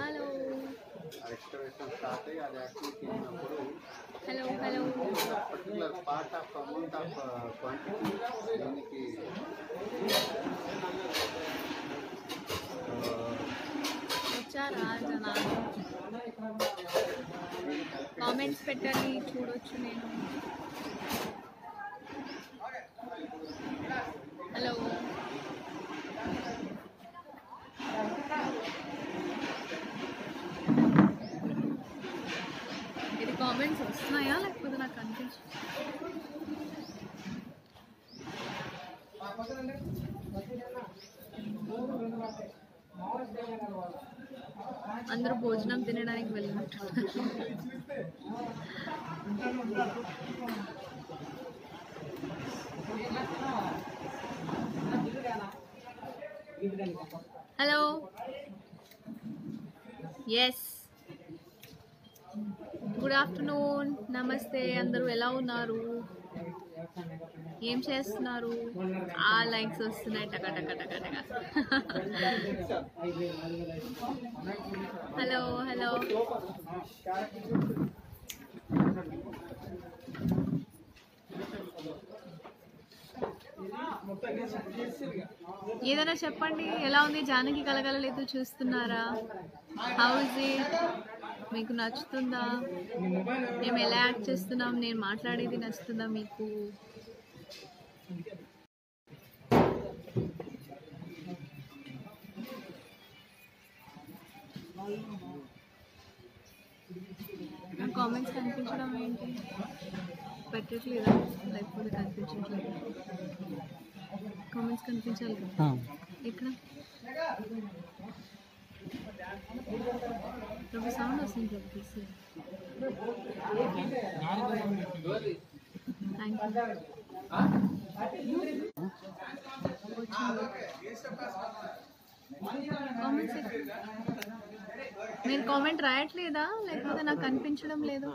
hello excavation start అయ్యి అది activity అయినప్పుడు hello hello particular part of amount of quantity దీనికి వచ్చారా జనాలు కామెంట్స్ పెట్టండి చూడొచ్చు నేను హలో ఇది కామెంట్స్ వస్తున్నాయా లేకపోతే నాకు కనిపించు అందరూ భోజనం తినడానికి వెళ్ళినట్టు హలో ఎస్ గుడ్ ఆఫ్టర్నూన్ నమస్తే అందరూ ఎలా ఉన్నారు ఏం చేస్తున్నారు ఆ లైక్స్ వస్తున్నాయి టక టక టక టక హలో హలో ఏదైనా చెప్పండి ఎలా ఉంది జానకి కలగలలేదు చూస్తున్నారా హౌస్ ఇట్ మీకు నచ్చుతుందా మేము ఎలా యాక్ట్ చేస్తున్నాం నేను మాట్లాడేది నచ్చుతుందా మీకు నా కామెంట్స్ కనిపించడం ఏంటి పెట్టట్లేదా లేకపోతే కనిపించట్లేదు కామెంట్స్ కనిపించాలి కదా ఎక్కడ ప్రభు సౌండ్ వస్తుంది ప్రభు తీసి థ్యాంక్ కామెంట్స్ మీరు కామెంట్ రాయట్లేదా లేకపోతే నాకు కనిపించడం లేదు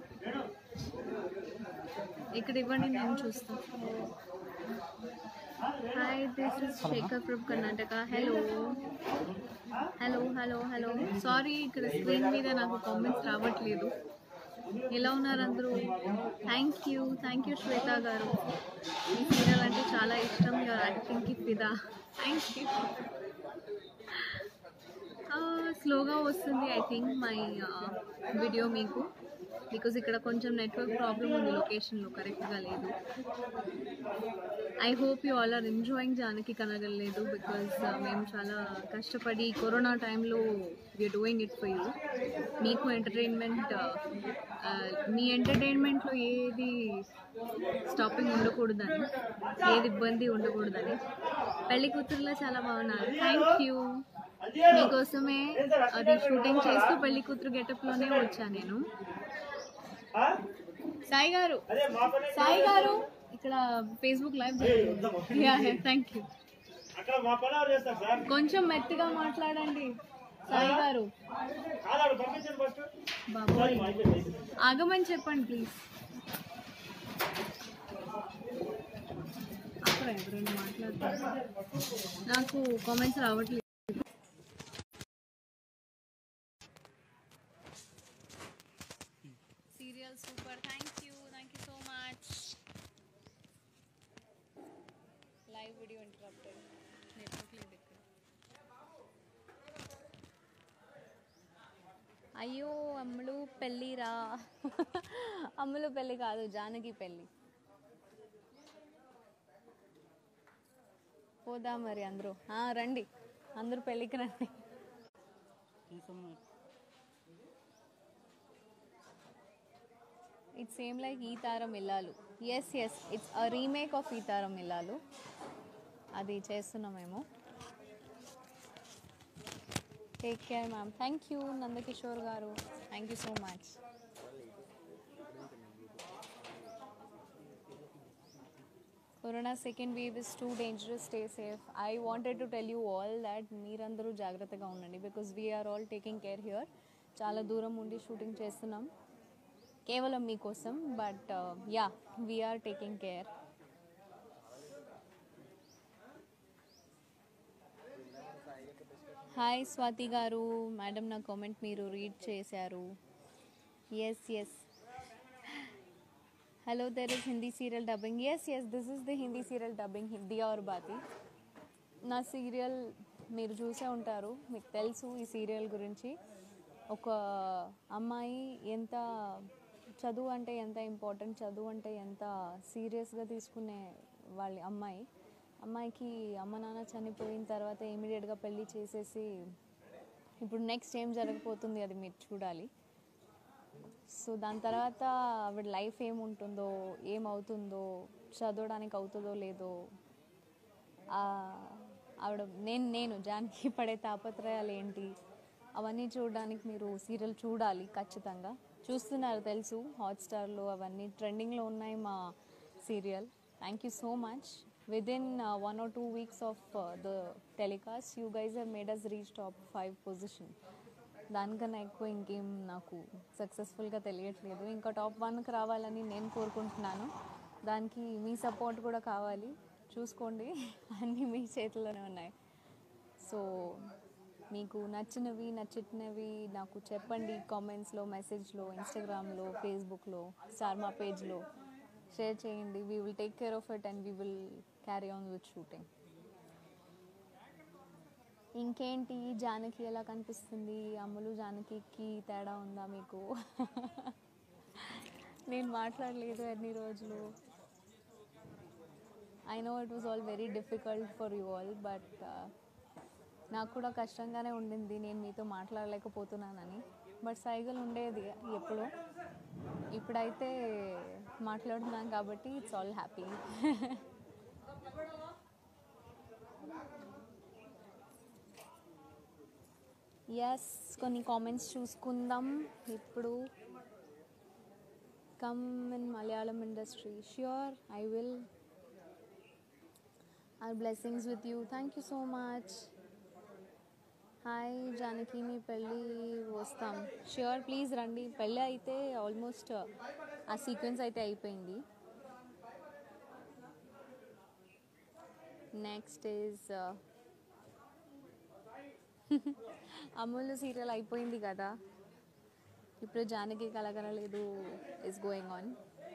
ఇక్కడ ఇవ్వండి నేను చూస్తాను hi this is Shekhar from Karnataka hello hello hello hello sorry ఇక్కడ స్క్రీన్ మీద నాకు కామెంట్స్ రావట్లేదు ఎలా ఉన్నారు అందరూ thank you thank you Shweta garu మీ సీరియల్ అంటే చాలా ఇష్టం యువర్ యాక్టింగ్కి ఫిదా థ్యాంక్ యూ స్లోగా వస్తుంది ఐ థింక్ మై వీడియో మీకు బికాజ్ ఇక్కడ కొంచెం నెట్వర్క్ ప్రాబ్లం ఉంది లొకేషన్లో కరెక్ట్గా లేదు I hope you all are enjoying Janaki Kalaganaledu because మేము చాలా కష్టపడి కరోనా టైంలో we're doing it for you మీకు ఎంటర్టైన్మెంట్ మీ ఎంటర్టైన్మెంట్లో ఏది స్టాపింగ్ ఉండకూడదని ఏది ఇబ్బంది ఉండకూడదని పెళ్లి కూతురులో చాలా బాగున్నారు థ్యాంక్ యూ మీకోసమే అది షూటింగ్ చేస్తూ పెళ్లి కూతురు గెటప్లోనే వచ్చా నేను సాయి గారు సాయి గారు ఇక్కడ ఫేస్బుక్ లైవ్ థ్యాంక్ యూ అక్కడ మా పని ఎవరు చేస్తారు సార్ కొంచెం మెత్తగా మాట్లాడండి సాయి గారు కాదు పంపించండి ఫస్ట్ బాబోయ్ ఆగమని చెప్పండి ప్లీజ్ అక్కడ ఎవరైనా మాట్లాడుతున్నారు నాకు కామెంట్స్ రావట్లేదు serial super thank you thank you so much live video interrupted network లేదు ఇక్కడ అయ్యో అమ్ములు పెళ్ళిరా అమ్ములు పెళ్ళి కాదు జానకి పెళ్ళి పోదా మరి అందరూ ఆ, రండి అందరూ పెళ్ళికి రండి it's same like Ee Taram Illalu yes yes it's a remake of Ee Taram Illalu అది చేస్తున్నాం మేము take care ma'am thank you Nandakishore garu thank you so much corona second wave is too dangerous stay safe I wanted to tell you all that మీరందరూ జాగ్రత్తగా ఉండండి because we're all taking care here చాలా దూరం ఉండి shooting చేస్తున్నాం కేవలం మీకోసం but yeah we're taking care hi Swathi garu madam నా కామెంట్ మీరు రీడ్ చేశారు yes yes hello there is Hindi serial dubbing yes yes this is the Hindi serial dubbing Hindi ఆర్ బాతి నా సీరియల్ మీరు చూసే ఉంటారు మీకు తెలుసు ఈ సీరియల్ గురించి ఒక అమ్మాయి ఎంత చదువు అంటే ఎంత ఇంపార్టెంట్ చదువు అంటే ఎంత సీరియస్గా తీసుకునే వాళ్ళ అమ్మాయి అమ్మాయికి అమ్మ నాన్న చనిపోయిన తర్వాత ఇమీడియట్గా పెళ్ళి చేసేసి ఇప్పుడు నెక్స్ట్ ఏం జరగబోతుంది అది మీరు చూడాలి సో దాని తర్వాత ఆవిడ లైఫ్ ఏముంటుందో ఏమవుతుందో చదవడానికి అవుతుందో లేదో ఆ, ఆవిడ నేను నేను జానకి పడే తాపత్రయాలు ఏంటి అవన్నీ చూడడానికి మీరు సీరియల్ చూడాలి ఖచ్చితంగా చూస్తున్నారు తెలుసు హాట్స్టార్లో అవన్నీ ట్రెండింగ్లో ఉన్నాయి మా serial thank you so much within one or two weeks of the telecast you guys have made us reach top five position దానికన్నా ఎక్కువ ఇంకేం నాకు సక్సెస్ఫుల్గా తెలియట్లేదు ఇంకా టాప్ వన్కి రావాలని నేను కోరుకుంటున్నాను దానికి మీ సపోర్ట్ కూడా కావాలి చూసుకోండి అన్నీ మీ చేతిలోనే ఉన్నాయి సో మీకు నచ్చినవి నచ్చినవి నాకు చెప్పండి కామెంట్స్లో మెసేజ్లో ఇన్స్టాగ్రామ్లో ఫేస్బుక్లో స్టార్ మా పేజ్లో షేర్ చేయండి we will take care of it and we will carry on with shooting ఇంకేంటి జానకి ఎలా కనిపిస్తుంది అమ్ములు జానకికి తేడా ఉందా మీకు నేను మాట్లాడలేదు అన్ని రోజులు I know it was all very difficult for you all but నాకు కూడా కష్టంగానే ఉండింది నేను మీతో మాట్లాడలేకపోతున్నానని బట్ సైగలు ఉండేది ఎప్పుడు ఇప్పుడైతే మాట్లాడుతున్నాను కాబట్టి ఇట్స్ ఆల్ హ్యాపీ ఎస్ కొన్ని కామెంట్స్ చూసుకుందాం ఇప్పుడు come in Malayalam industry sure I will our blessings with you thank you so much hi Janaki మీ పెళ్ళి వస్తాం ష్యూర్ ప్లీజ్ రండి పెళ్ళి అయితే ఆల్మోస్ట్ ఆ సీక్వెన్స్ అయితే అయిపోయింది నెక్స్ట్ ఈజ్ అమూల్ సీరియల్ అయిపోయింది కదా ఇప్పుడు Janaki Kalaganaledu is going on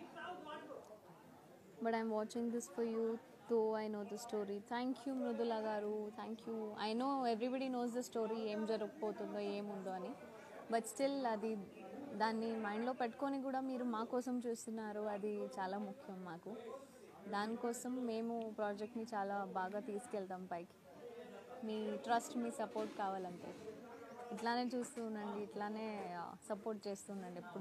but I'm watching this for you though I know the story thank you Mrudula garu thank you I know everybody knows the story ఏం జరగకపోతుందో ఏముందో అని బట్ స్టిల్ అది దాన్ని మైండ్లో పెట్టుకొని కూడా మీరు మా కోసం చూస్తున్నారు అది చాలా ముఖ్యం మాకు దానికోసం మేము ప్రాజెక్ట్ని చాలా బాగా తీసుకెళ్తాం పైకి మీ ట్రస్ట్ మీ సపోర్ట్ కావాలంటే ఇట్లానే చూస్తూ ఉండండి ఇట్లానే సపోర్ట్ చేస్తూ ఉండండి ఎప్పుడు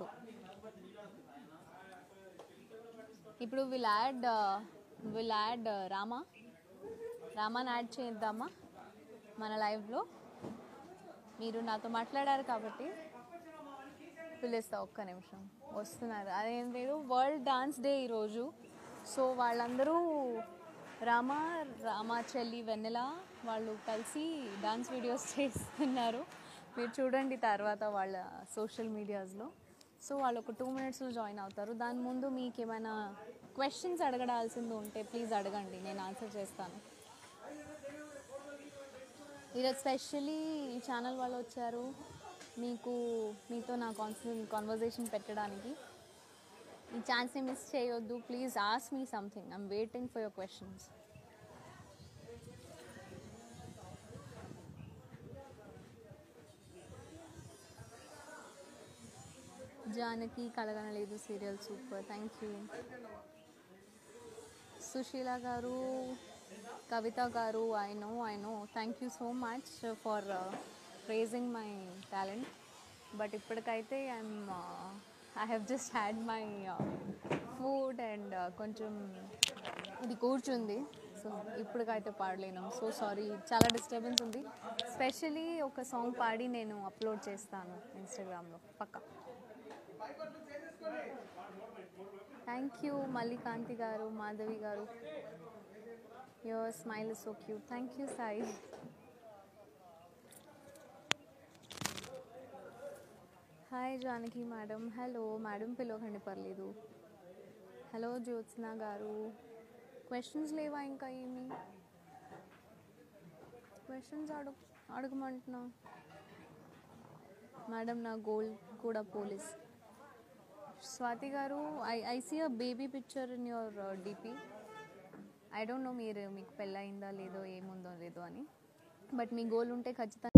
ఇప్పుడు will add will add Rama రామాని యాడ్ చేద్దామా మన లైవ్లో మీరు నాతో మాట్లాడారు కాబట్టి పిలుస్తా ఒక్క నిమిషం వస్తున్నారు అదేం లేదు వరల్డ్ డాన్స్ డే ఈరోజు సో వాళ్ళందరూ రామ రామ చెల్లి వెన్నెల వాళ్ళు కలిసి డాన్స్ వీడియోస్ చేస్తున్నారు మీరు చూడండి తర్వాత వాళ్ళ సోషల్ మీడియాస్లో సో వాళ్ళు ఒక టూ మినిట్స్లో జాయిన్ అవుతారు దాని ముందు మీకు ఏమైనా క్వశ్చన్స్ అడగడాల్సింది ఉంటే ప్లీజ్ అడగండి నేను ఆన్సర్ చేస్తాను ఈరోజు స్పెషల్లీ ఈ ఛానల్ వాళ్ళు వచ్చారు మీకు మీతో నా కాన్సన్ కాన్వర్జేషన్ పెట్టడానికి ఈ ఛాన్స్ని మిస్ చేయొద్దు please ask me something I'm waiting for your questions Janaki Kalaganaledu serial super thank you Sushila garu Kavitha garu I know I know thank you so much for praising my talent but ఇప్పటికైతే I'm I have just had my food and కొంచెం ఇది కూర్చుంది so ఇప్పటికైతే పాడలేను so sorry చాలా disturbance ఉంది specially ఒక song పాడి నేను అప్లోడ్ చేస్తాను ఇన్స్టాగ్రామ్లో పక్కా thank you మల్లికాంతి garu Madhavi garu your smile so cute thank you Sai hi Janaki madam hello madam పిలవకండి పర్లేదు హలో జ్యోత్స్న గారు క్వశ్చన్స్ లేవా ఇంకా ఏమి క్వశ్చన్స్ అడుగు అడగమంటున్నా మేడం నా గోల్ కూడా police Swathi garu I I see a baby picture in your DP I don't know మీరు మీకు పెళ్ళయిందా లేదో ఏముందో లేదో అని బట్ మీ గోల్ ఉంటే ఖచ్చితంగా